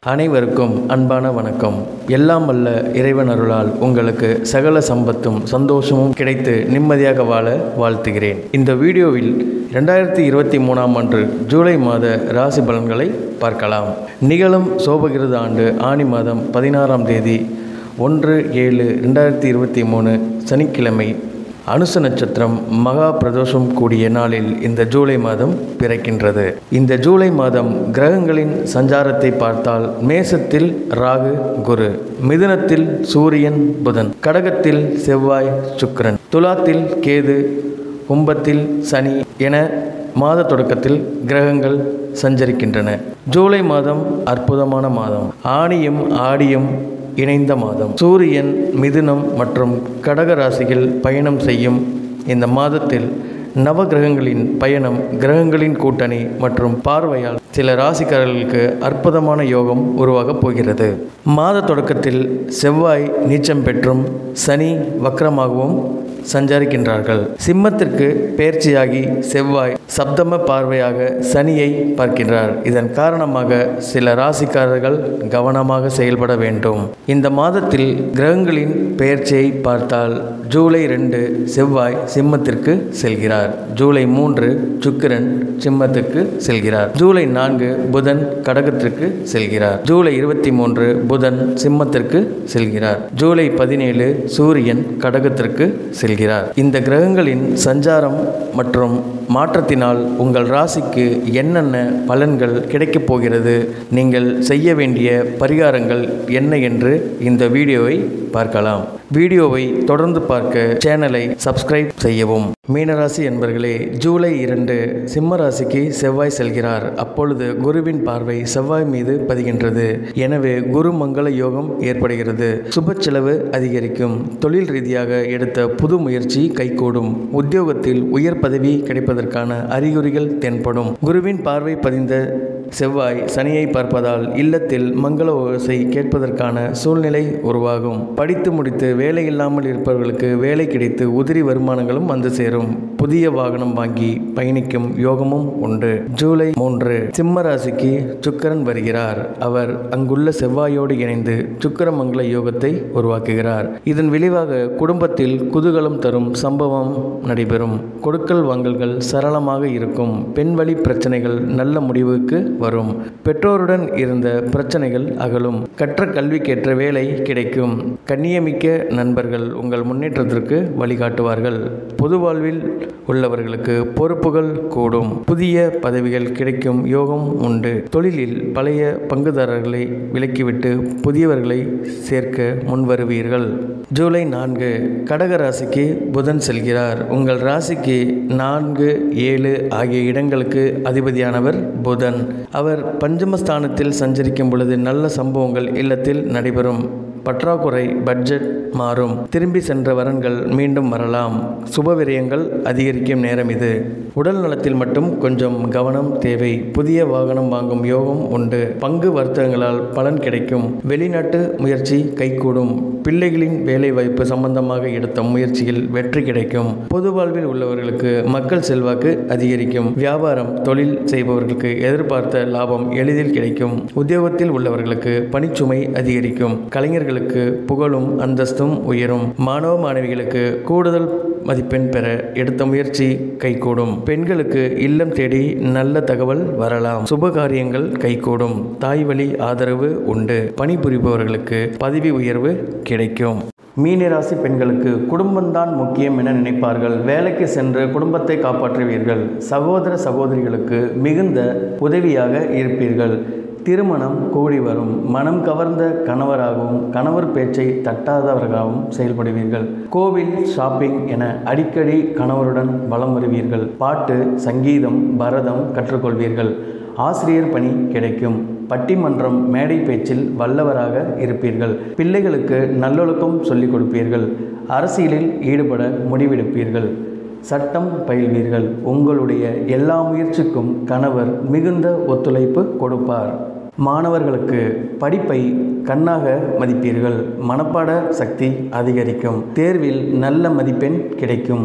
அனைவருக்கும் அன்பான வணக்கம் எல்லாம் வல்ல இறைவன் அருளால் உங்களுக்கு சகல சம்பத்தும் சந்தோஷமும் கிடைத்து நிம்மதியாக வாழ வாழ்த்துகிறேன் இந்த வீடியோவில் ரெண்டாயிரத்தி இருபத்தி மூணாம் ஆண்டு ஜூலை மாத ராசி பலன்களை பார்க்கலாம் நிகழும் சோபகிருத ஆண்டு ஆணி மாதம் பதினாறாம் தேதி ஒன்று ஏழு ரெண்டாயிரத்தி இருபத்தி மூணு சனிக்கிழமை அனுச நட்சத்திரம் மகா பிரதோஷம் கூடிய நாளில் இந்த ஜூலை மாதம் பிறக்கின்றது இந்த ஜூலை மாதம் கிரகங்களின் சஞ்சாரத்தை பார்த்தால் மேசத்தில் ராகு குரு மிதுனத்தில் சூரியன் புதன் கடகத்தில் செவ்வாய் சுக்கிரன் துலாத்தில் கேது கும்பத்தில் சனி என மாத தொடக்கத்தில் கிரகங்கள் சஞ்சரிக்கின்றன ஜூலை மாதம் அற்புதமான மாதம் ஆணியும் ஆடியும் இணைந்த மாதம் சூரியன் மிதுனம் மற்றும் கடக ராசியில் பயணம் செய்யும் இந்த மாதத்தில் நவ கிரகங்களின் பயணம் கிரகங்களின் கூட்டணி மற்றும் பார்வையால் சில ராசிக்காரர்களுக்கு அற்புதமான யோகம் உருவாகப் போகிறது மாத தொடக்கத்தில் செவ்வாய் நீச்சம் பெற்றும் சனி வக்ரமாகவும் சஞ்சரிக்கின்றார்கள் சிம்மத்திற்கு பெயர்ச்சியாகி செவ்வாய் சப்தம பார்வையாக சனியை பார்க்கின்றார் இதன் காரணமாக சில ராசிக்காரர்கள் கவனமாக செயல்பட வேண்டும் இந்த மாதத்தில் கிரகங்களின் பெயர்ச்சியை பார்த்தால் ஜூலை ரெண்டு செவ்வாய் சிம்மத்திற்கு செல்கிறார் ஜூலை மூன்று சுக்கிரன் சிம்மத்துக்கு செல்கிறார் ஜூலை நான்கு புதன் கடகத்திற்கு செல்கிறார் ஜூலை இருபத்தி மூன்று புதன் சிம்மத்திற்கு செல்கிறார் ஜூலை பதினேழு சூரியன் கடகத்திற்கு செல்கிறார் இந்த கிரகங்களின் சஞ்சாரம் மற்றும் மாற்றத்தினால் உங்கள் ராசிக்கு என்னென்ன பலன்கள் கிடைக்கப் போகிறது நீங்கள் செய்ய வேண்டிய பரிகாரங்கள் என்ன என்று இந்த வீடியோவை பார்க்கலாம் வீடியோவை தொடர்ந்து பார்க்க சேனலை சப்ஸ்கிரைப் செய்யவும் மீனராசி என்பர்களே ஜூலை இரண்டு சிம்ம ராசிக்கு செவ்வாய் செல்கிறார் அப்பொழுது குருவின் பார்வை செவ்வாய் மீது பதிகின்றது எனவே குரு மங்கள யோகம் ஏற்படுகிறது சுப செலவு அதிகரிக்கும் தொழில் ரீதியாக எடுத்த புது முயற்சி கைகூடும் உத்தியோகத்தில் உயர் பதவி கிடைப்பதற்கான அறிகுறிகள் தென்படும் குருவின் பார்வை பதிந்த செவ்வாய் சனியை பார்ப்பதால் இல்லத்தில் மங்கள ஓசை கேட்பதற்கான சூழ்நிலை உருவாகும் படித்து முடித்து வேலை இல்லாமல் இருப்பவர்களுக்கு வேலை கிடைத்து உதிரி வருமானங்களும் வந்து சேரும் புதிய வாகனம் வாங்கி பயணிக்கும் யோகமும் உண்டு ஜூலை மூன்று சிம்ம ராசிக்கு சுக்கரன் வருகிறார் அவர் அங்குள்ள செவ்வாயோடு இணைந்து சுக்கரமங்கல யோகத்தை உருவாக்குகிறார் இதன் விளைவாக குடும்பத்தில் குதூகலம் தரும் சம்பவம் நடைபெறும் கொடுக்கல் வாங்கல்கள் சரளமாக இருக்கும் பெண் வழி பிரச்சனைகள் நல்ல முடிவுக்கு வரும் பெற்றோருடன் இருந்த பிரச்சனைகள் அகலும் கற்ற கல்விக்கேற்ற வேலை கிடைக்கும் கண்ணியமிக்க நண்பர்கள் உங்கள் முன்னேற்றத்திற்கு வழிகாட்டுவார்கள் பொது வாழ்வில் உள்ளவர்களுக்கு பொறுப்புகள் கூடும் புதிய பதவிகள் கிடைக்கும் யோகம் உண்டு தொழிலில் பழைய பங்குதாரர்களை விலக்கிவிட்டு புதியவர்களை சேர்க்க முன்வருவீர்கள் ஜூலை நான்கு கடக ராசிக்கு புதன் செல்கிறார் உங்கள் ராசிக்கு நான்கு ஏழு ஆகிய இடங்களுக்கு அதிபதியானவர் புதன் அவர் பஞ்சமஸ்தானத்தில் சஞ்சரிக்கும் பொழுது நல்ல சம்பவங்கள் இல்லத்தில் நடைபெறும் பற்றாக்குறை பட்ஜெட் மாறும் திரும்பி சென்ற வரன்கள் மீண்டும் வரலாம் சுப விரயங்கள் அதிகரிக்கும் நேரம் இது உடல் நலத்தில் மட்டும் கொஞ்சம் கவனம் தேவை புதிய வாகனம் வாங்கும் யோகம் உண்டு பங்கு வர்த்தகங்களால் பலன் கிடைக்கும் வெளிநாட்டு முயற்சி கைகூடும் பிள்ளைகளின் வேலை வாய்ப்பு சம்பந்தமாக எடுத்த முயற்சியில் வெற்றி கிடைக்கும் பொது வாழ்வில் உள்ளவர்களுக்கு மக்கள் செல்வாக்கு அதிகரிக்கும் வியாபாரம் தொழில் செய்பவர்களுக்கு எதிர்பார்த்த லாபம் எளிதில் கிடைக்கும் உத்தியோகத்தில் உள்ளவர்களுக்கு பணிச்சுமை அதிகரிக்கும் கலைஞர்களுக்கு புகழும் அந்தஸ்தும் உயரும் மாணவ மாணவிகளுக்கு கூடுதல் மதிப்பெண் பெற எடுத்த முயற்சி கைகூடும் பெண்களுக்கு இல்லம் தேடி நல்ல தகவல் வரலாம் சுப காரியங்கள் கைகூடும் தாய் வழி ஆதரவு உண்டு பணிபுரிபவர்களுக்கு பதவி உயர்வு கிடைக்கும் மீனராசி பெண்களுக்கு குடும்பம்தான் முக்கியம் என நினைப்பார்கள் வேலைக்கு சென்று குடும்பத்தை காப்பாற்றுவீர்கள் சகோதர சகோதரிகளுக்கு மிகுந்த உதவியாக இருப்பீர்கள் திருமணம் கூடி வரும் மனம் கவர்ந்த கணவராகவும் கணவர் பேச்சை தட்டாதவர்களாகவும் செயல்படுவீர்கள் கோவில் ஷாப்பிங் என அடிக்கடி கணவருடன் வலம் வருவீர்கள் பாட்டு சங்கீதம் பரதம் கற்றுக்கொள்வீர்கள் ஆசிரியர் பணி கிடைக்கும் பட்டிமன்றம் மேடை பேச்சில் வல்லவராக இருப்பீர்கள் பிள்ளைகளுக்கு நல்லொழுக்கம் சொல்லிக் கொடுப்பீர்கள் அரசியலில் ஈடுபட முடிவெடுப்பீர்கள் சட்டம் பயில்வீர்கள் உங்களுடைய எல்லா முயற்சிக்கும் கணவர் மிகுந்த ஒத்துழைப்பு கொடுப்பார் மாணவர்களுக்கு படிப்பை கண்ணாக மதிப்பீர்கள் மனப்பாட சக்தி அதிகரிக்கும் தேர்வில் நல்ல மதிப்பெண் கிடைக்கும்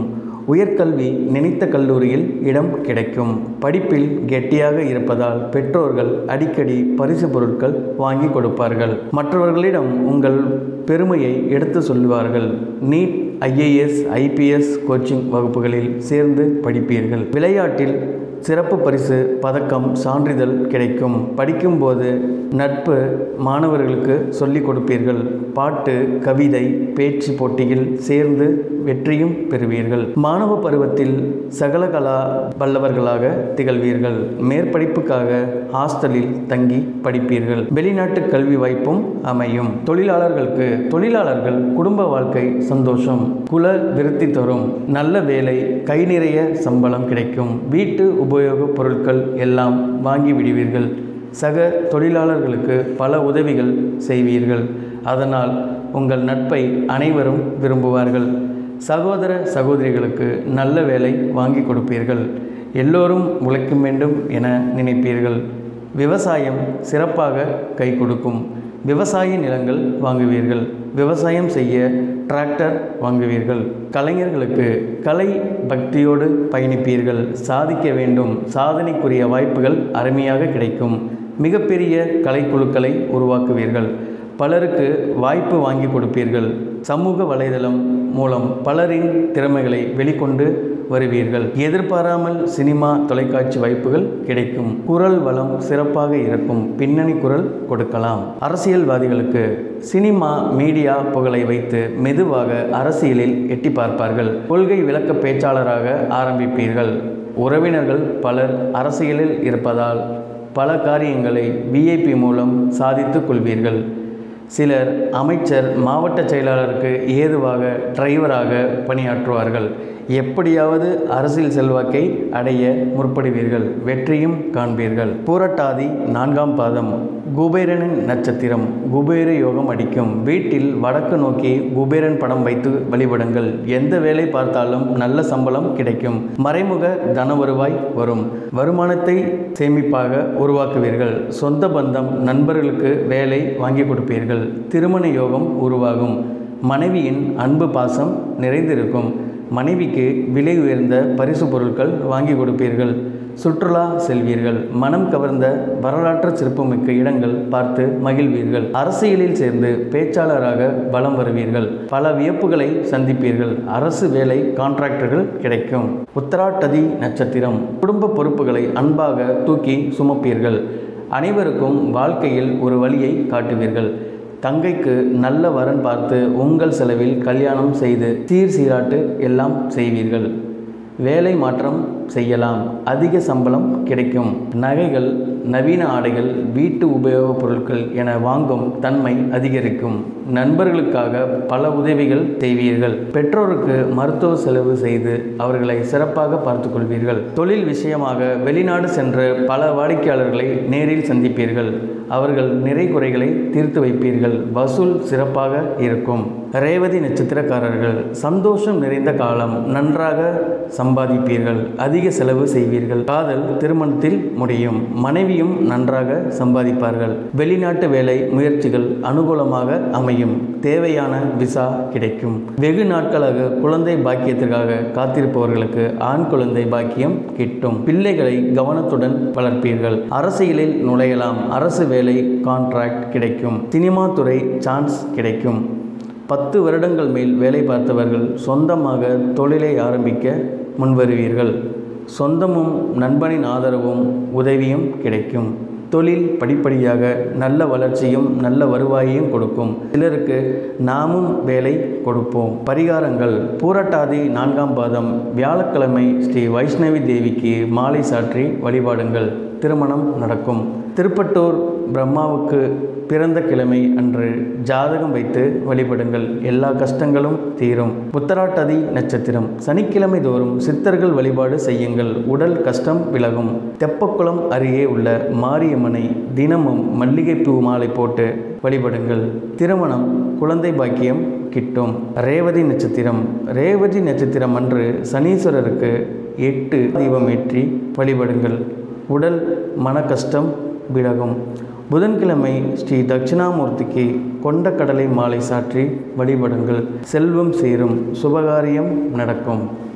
உயர்கல்வி நினைத்த கல்லூரியில் இடம் கிடைக்கும் படிப்பில் கெட்டியாக இருப்பதால் பெற்றோர்கள் அடிக்கடி பரிசு பொருட்கள் வாங்கி கொடுப்பார்கள் மற்றவர்களிடம் உங்கள் பெருமையை எடுத்து சொல்லுவார்கள் நீட் ஐஏஎஸ் ஐபிஎஸ் கோச்சிங் வகுப்புகளில் சேர்ந்து படிப்பீர்கள் விளையாட்டில் சிறப்பு பரிசு பதக்கம் சான்றிதழ் கிடைக்கும் படிக்கும்போது நட்பு மாணவர்களுக்கு சொல்லிக் கொடுப்பீர்கள் பாட்டு கவிதை பேச்சு போட்டியில் சேர்ந்து வெற்றியும் பெறுவீர்கள் மாணவ பருவத்தில் சகலகலா வல்லவர்களாக திகழ்வீர்கள் மேற்படிப்புக்காக ஹாஸ்டலில் தங்கி படிப்பீர்கள் வெளிநாட்டு கல்வி வாய்ப்பும் அமையும் தொழிலாளர்களுக்கு தொழிலாளர்கள் குடும்ப வாழ்க்கை சந்தோஷம் குல விருத்தி தரும் நல்ல வேலை கை நிறைய சம்பளம் கிடைக்கும் வீட்டு உபயோகப் பொருட்கள் எல்லாம் வாங்கி விடுவீர்கள் சக தொழிலாளர்களுக்கு பல உதவிகள் செய்வீர்கள் அதனால் உங்கள் நட்பை அனைவரும் விரும்புவார்கள் சகோதர சகோதரிகளுக்கு நல்ல வேலை வாங்கி கொடுப்பீர்கள் எல்லோரும் உழைக்க வேண்டும் என நினைப்பீர்கள் விவசாயம் சிறப்பாக கை கொடுக்கும் விவசாய நிலங்கள் வாங்குவீர்கள் விவசாயம் செய்ய டிராக்டர் வாங்குவீர்கள் கலைஞர்களுக்கு கலை பக்தியோடு பயணிப்பீர்கள் சாதிக்க வேண்டும் சாதனைக்குரிய வாய்ப்புகள் அருமையாக கிடைக்கும் மிகப்பெரிய கலைக்குழுக்களை உருவாக்குவீர்கள் பலருக்கு வாய்ப்பு வாங்கி கொடுப்பீர்கள் சமூக வலைதளம் மூலம் பலரின் திறமைகளை வெளிக்கொண்டு வருவீர்கள் எதிர்பாராமல் சினிமா தொலைக்காட்சி வாய்ப்புகள் கிடைக்கும் குரல் வளம் சிறப்பாக இருக்கும் பின்னணி குரல் கொடுக்கலாம் அரசியல்வாதிகளுக்கு சினிமா மீடியா புகழை வைத்து மெதுவாக அரசியலில் எட்டி பார்ப்பார்கள் கொள்கை விளக்க பேச்சாளராக ஆரம்பிப்பீர்கள் உறவினர்கள் பலர் அரசியலில் இருப்பதால் பல காரியங்களை விஐபி மூலம் சாதித்துக் கொள்வீர்கள் சிலர் அமைச்சர் மாவட்ட செயலாளருக்கு ஏதுவாக டிரைவராக பணியாற்றுவார்கள் எப்படியாவது அரசியல் செல்வாக்கை அடைய முற்படுவீர்கள் வெற்றியும் காண்பீர்கள் பூரட்டாதி நான்காம் பாதம் குபேரனின் நட்சத்திரம் குபேர யோகம் அடிக்கும் வீட்டில் வடக்கு நோக்கி குபேரன் படம் வைத்து வழிபடுங்கள் எந்த வேலை பார்த்தாலும் நல்ல சம்பளம் கிடைக்கும் மறைமுக தன வருவாய் வரும் வருமானத்தை சேமிப்பாக உருவாக்குவீர்கள் சொந்த பந்தம் நண்பர்களுக்கு வேலை வாங்கி கொடுப்பீர்கள் திருமண யோகம் உருவாகும் மனைவியின் அன்பு பாசம் நிறைந்திருக்கும் மனைவிக்கு விலை உயர்ந்த பரிசு பொருட்கள் வாங்கி கொடுப்பீர்கள் சுற்றுலா செல்வீர்கள் மனம் கவர்ந்த வரலாற்று சிறப்புமிக்க இடங்கள் பார்த்து மகிழ்வீர்கள் அரசியலில் சேர்ந்து பேச்சாளராக பலம் வருவீர்கள் பல வியப்புகளை சந்திப்பீர்கள் அரசு வேலை கான்ட்ராக்டர்கள் கிடைக்கும் உத்தராட்டதி நட்சத்திரம் குடும்ப பொறுப்புகளை அன்பாக தூக்கி சுமப்பீர்கள் அனைவருக்கும் வாழ்க்கையில் ஒரு வழியை காட்டுவீர்கள் தங்கைக்கு நல்ல வரன் பார்த்து உங்கள் செலவில் கல்யாணம் செய்து சீர் சீராட்டு எல்லாம் செய்வீர்கள் வேலை மாற்றம் செய்யலாம் அதிக சம்பளம் கிடைக்கும் நகைகள் நவீன ஆடைகள் வீட்டு உபயோகப் பொருட்கள் என வாங்கும் தன்மை அதிகரிக்கும் நண்பர்களுக்காக பல உதவிகள் செய்வீர்கள் பெற்றோருக்கு மருத்துவ செலவு செய்து அவர்களை சிறப்பாக பார்த்துக் கொள்வீர்கள் தொழில் விஷயமாக வெளிநாடு சென்று பல வாடிக்கையாளர்களை நேரில் சந்திப்பீர்கள் அவர்கள் நிறை குறைகளை தீர்த்து வைப்பீர்கள் வசூல் சிறப்பாக இருக்கும் ரேவதி நட்சத்திரக்காரர்கள் சந்தோஷம் நிறைந்த காலம் நன்றாக சம்பாதிப்பீர்கள் அதிக செலவு செய்வீர்கள் காதல் திருமணத்தில் முடியும் மனைவியும் நன்றாக சம்பாதிப்பார்கள் வெளிநாட்டு வேலை முயற்சிகள் அனுகூலமாக அமையும் தேவையான விசா கிடைக்கும் வெகு நாட்களாக குழந்தை பாக்கியத்திற்காக காத்திருப்பவர்களுக்கு ஆண் குழந்தை பாக்கியம் கிட்டும் பிள்ளைகளை கவனத்துடன் வளர்ப்பீர்கள் அரசியலில் நுழையலாம் அரசு வேலை கான்ட்ராக்ட் கிடைக்கும் சினிமா துறை சான்ஸ் கிடைக்கும் பத்து வருடங்கள் மேல் வேலை பார்த்தவர்கள் சொந்தமாக தொழிலை ஆரம்பிக்க முன்வருவீர்கள் சொந்தமும் நண்பனின் ஆதரவும் உதவியும் கிடைக்கும் தொழில் படிப்படியாக நல்ல வளர்ச்சியும் நல்ல வருவாயையும் கொடுக்கும் சிலருக்கு நாமும் வேலை கொடுப்போம் பரிகாரங்கள் பூரட்டாதி நான்காம் பாதம் வியாழக்கிழமை ஸ்ரீ வைஷ்ணவி தேவிக்கு மாலை சாற்றி வழிபாடுங்கள் திருமணம் நடக்கும் திருப்பட்டூர் பிரம்மாவுக்கு பிறந்த கிழமை அன்று ஜாதகம் வைத்து வழிபடுங்கள் எல்லா கஷ்டங்களும் தீரும் உத்தராட்டதி நட்சத்திரம் சனிக்கிழமை தோறும் சித்தர்கள் வழிபாடு செய்யுங்கள் உடல் கஷ்டம் விலகும் தெப்பக்குளம் அருகே உள்ள மாரியம்மனை தினமும் மல்லிகைப்பூ மாலை போட்டு வழிபடுங்கள் திருமணம் குழந்தை பாக்கியம் கிட்டும் ரேவதி நட்சத்திரம் ரேவதி நட்சத்திரம் அன்று சனீஸ்வரருக்கு எட்டு தீபம் ஏற்றி வழிபடுங்கள் உடல் மன கஷ்டம் விலகும் புதன்கிழமை ஸ்ரீ தட்சிணாமூர்த்திக்கு கொண்ட கடலை மாலை சாற்றி வழிபடுங்கள் செல்வம் சேரும் சுபகாரியம் நடக்கும்